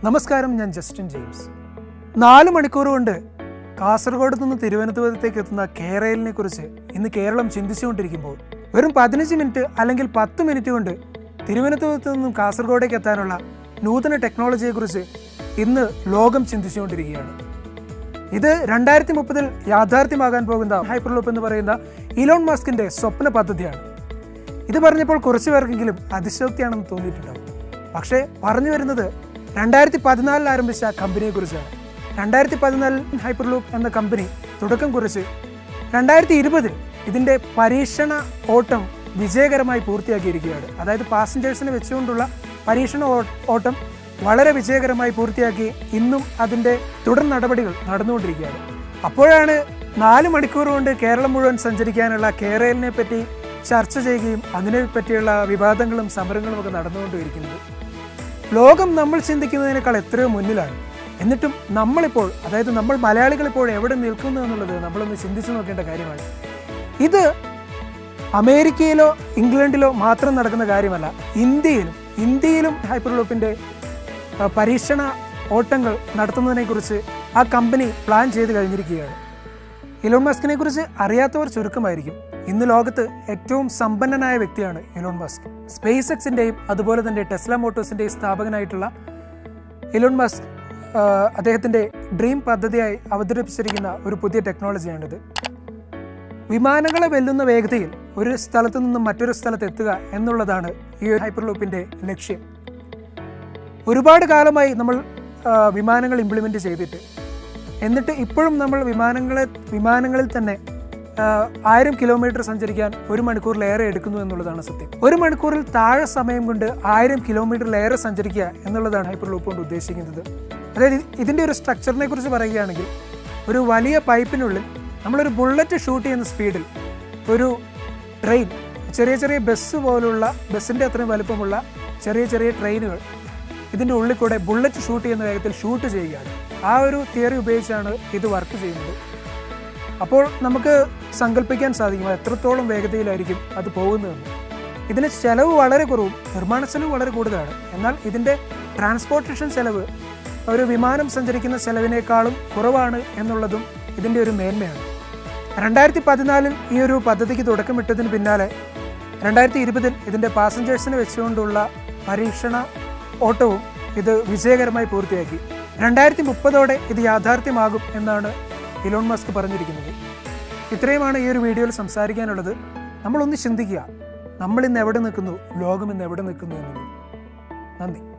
നമസ്കാരം ഞാൻ Justin James നാല് മണിക്കൂർ കൊണ്ട് കാസർഗോഡ് നിന്ന് തിരുവനന്തപുരത്തേക്ക് എത്തുന്ന കേരളിനെ കുറിച്ച് ഇന്ന് കേരളം ചിന്തിച്ചുകൊണ്ടിരിക്കുമ്പോൾ വെറും പതിനഞ്ച് മിനിറ്റ് അല്ലെങ്കിൽ പത്ത് മിനിറ്റ് കൊണ്ട് തിരുവനന്തപുരത്ത് നിന്നും കാസർഗോഡേക്ക് എത്താനുള്ള നൂതന ടെക്നോളജിയെക്കുറിച്ച് ഇന്ന് ലോകം ചിന്തിച്ചുകൊണ്ടിരിക്കുകയാണ് ഇത് രണ്ടായിരത്തി മുപ്പതിൽ യാഥാർത്ഥ്യമാകാൻ പോകുന്ന ഹൈപ്പർലൂപ്പ് എന്ന് പറയുന്ന ഇലോൺ മസ്കിന്റെ സ്വപ്ന പദ്ധതിയാണ് ഇത് പറഞ്ഞപ്പോൾ കുറച്ചു പേർക്കെങ്കിലും അതിശോക്തിയാണെന്ന് തോന്നിയിട്ടുണ്ടാവും പക്ഷേ പറഞ്ഞു വരുന്നത് രണ്ടായിരത്തി പതിനാലിൽ ആരംഭിച്ച കമ്പനിയെക്കുറിച്ചാണ് രണ്ടായിരത്തി പതിനാലിൽ ഹൈപ്പർലൂപ്പ് എന്ന കമ്പനി തുടക്കം കുറിച്ച് രണ്ടായിരത്തി ഇരുപതിൽ ഇതിൻ്റെ പരീക്ഷണ ഓട്ടം വിജയകരമായി പൂർത്തിയാക്കിയിരിക്കുകയാണ് അതായത് പാസഞ്ചേഴ്സിനെ വെച്ചുകൊണ്ടുള്ള പരീക്ഷണ ഓ- ഓട്ടം വളരെ വിജയകരമായി പൂർത്തിയാക്കി ഇന്നും അതിൻ്റെ തുടർ നടപടികൾ നടന്നുകൊണ്ടിരിക്കുകയാണ് അപ്പോഴാണ് നാല് മണിക്കൂർ കൊണ്ട് കേരളം മുഴുവൻ സഞ്ചരിക്കാനുള്ള കേരളിനെ പറ്റി ചർച്ച ചെയ്യുകയും അതിനെ പറ്റിയുള്ള വിവാദങ്ങളും സമരങ്ങളും ഒക്കെ നടന്നുകൊണ്ടിരിക്കുന്നത് ലോകം നമ്മൾ ചിന്തിക്കുന്നതിനേക്കാൾ എത്രയോ മുന്നിലാണ് എന്നിട്ടും നമ്മളിപ്പോൾ അതായത് നമ്മൾ മലയാളികൾ ഇപ്പോൾ എവിടെ നിൽക്കുന്നു എന്നുള്ളത് നമ്മളൊന്ന് ചിന്തിച്ചു നോക്കേണ്ട കാര്യമാണ് ഇത് അമേരിക്കയിലോ ഇംഗ്ലണ്ടിലോ മാത്രം നടക്കുന്ന കാര്യമല്ല ഇന്ത്യയിലും ഇന്ത്യയിലും ഹൈപ്പർലൂപ്പിൻ്റെ ആ, പരീക്ഷണ ഓട്ടങ്ങൾ നടത്തുന്നതിനെക്കുറിച്ച് ആ കമ്പനി പ്ലാൻ ചെയ്ത് കഴിഞ്ഞിരിക്കുകയാണ് ഇലോൺ മസ്കിനെ കുറിച്ച് അറിയാത്തവർ ചുരുക്കമായിരിക്കും ഇന്ന് ലോകത്ത് ഏറ്റവും സമ്പന്നനായ വ്യക്തിയാണ് ഇലോൺ മസ്ക് സ്പേസ് എക്സിൻ്റെയും അതുപോലെ തന്നെ ടെസ്ല മോട്ടോഴ്സിൻ്റെയും സ്ഥാപകനായിട്ടുള്ള ഇലോൺ മസ്ക് ആ, അദ്ദേഹത്തിൻ്റെ ഡ്രീം പദ്ധതിയായി അവതരിപ്പിച്ചിരിക്കുന്ന ഒരു പുതിയ ടെക്നോളജിയാണിത് വിമാനങ്ങളെ വെല്ലുന്ന വേഗതയിൽ ഒരു സ്ഥലത്തു നിന്നും മറ്റൊരു സ്ഥലത്ത് എത്തുക എന്നുള്ളതാണ് ഈ ഒരു ഹൈപ്പർലൂപ്പിൻ്റെ ലക്ഷ്യം ഒരുപാട് കാലമായി നമ്മൾ ആ, വിമാനങ്ങൾ ഇംപ്ലിമെൻ്റ് ചെയ്തിട്ട് എന്നിട്ട് ഇപ്പോഴും നമ്മൾ വിമാനങ്ങളെ വിമാനങ്ങളിൽ തന്നെ ആ, ആയിരം കിലോമീറ്റർ സഞ്ചരിക്കാൻ ഒരു മണിക്കൂറിലേറെ എടുക്കുന്നു എന്നുള്ളതാണ് സത്യം ഒരു മണിക്കൂറിൽ താഴെ സമയം കൊണ്ട് ആയിരം കിലോമീറ്ററിലേറെ സഞ്ചരിക്കുക എന്നുള്ളതാണ് ഹൈപ്പർ ലൂപ്പ് കൊണ്ട് ഉദ്ദേശിക്കുന്നത് അതായത് ഇതിൻ്റെ ഒരു സ്ട്രക്ചറിനെ കുറിച്ച് പറയുകയാണെങ്കിൽ ഒരു വലിയ പൈപ്പിനുള്ളിൽ നമ്മളൊരു ബുള്ളറ്റ് ഷൂട്ട് ചെയ്യുന്ന സ്പീഡിൽ ഒരു ട്രെയിൻ ചെറിയ ചെറിയ ബസ് പോലുള്ള ബസ്സിൻ്റെ അത്രയും വലുപ്പമുള്ള ചെറിയ ചെറിയ ട്രെയിനുകൾ ഇതിൻ്റെ ഉള്ളിൽ കൂടെ ബുള്ളറ്റ് ഷൂട്ട് ചെയ്യുന്ന വേഗത്തിൽ ഷൂട്ട് ചെയ്യുകയാണ് ആ ഒരു തിയറി ഉപയോഗിച്ചാണ് ഇത് വർക്ക് ചെയ്യുന്നത് അപ്പോൾ നമുക്ക് സങ്കല്പിക്കാൻ സാധിക്കും അത് എത്രത്തോളം വേഗതയിലായിരിക്കും അത് പോകുന്നതെന്ന് ഇതിന് ചെലവ് വളരെ കുറവും നിർമ്മാണ ചെലവ് വളരെ കൂടുതലാണ് എന്നാൽ ഇതിൻ്റെ ട്രാൻസ്പോർട്ടേഷൻ ചെലവ് ഒരു വിമാനം സഞ്ചരിക്കുന്ന ചെലവിനേക്കാളും കുറവാണ് എന്നുള്ളതും ഇതിൻ്റെ ഒരു മേന്മയാണ് രണ്ടായിരത്തി പതിനാലിൽ ഈ ഒരു പദ്ധതിക്ക് തുടക്കമിട്ടതിന് പിന്നാലെ രണ്ടായിരത്തി ഇരുപതിൽ ഇതിൻ്റെ പാസഞ്ചേഴ്സിനെ വെച്ചുകൊണ്ടുള്ള പരീക്ഷണ ഓട്ടവും ഇത് വിജയകരമായി പൂർത്തിയാക്കി രണ്ടായിരത്തി മുപ്പതോടെ ഇത് യാഥാർത്ഥ്യമാകും എന്നാണ് ഇലോൺ മസ്ക് പറഞ്ഞിരിക്കുന്നത് ഇത്രയുമാണ് ഈ ഒരു വീഡിയോയിൽ സംസാരിക്കാനുള്ളത് നമ്മളൊന്ന് ചിന്തിക്കുക നമ്മൾ ഇന്ന് എവിടെ നിൽക്കുന്നു ലോകം ഇന്ന് എവിടെ നിൽക്കുന്നു എന്നുള്ളത് നന്ദി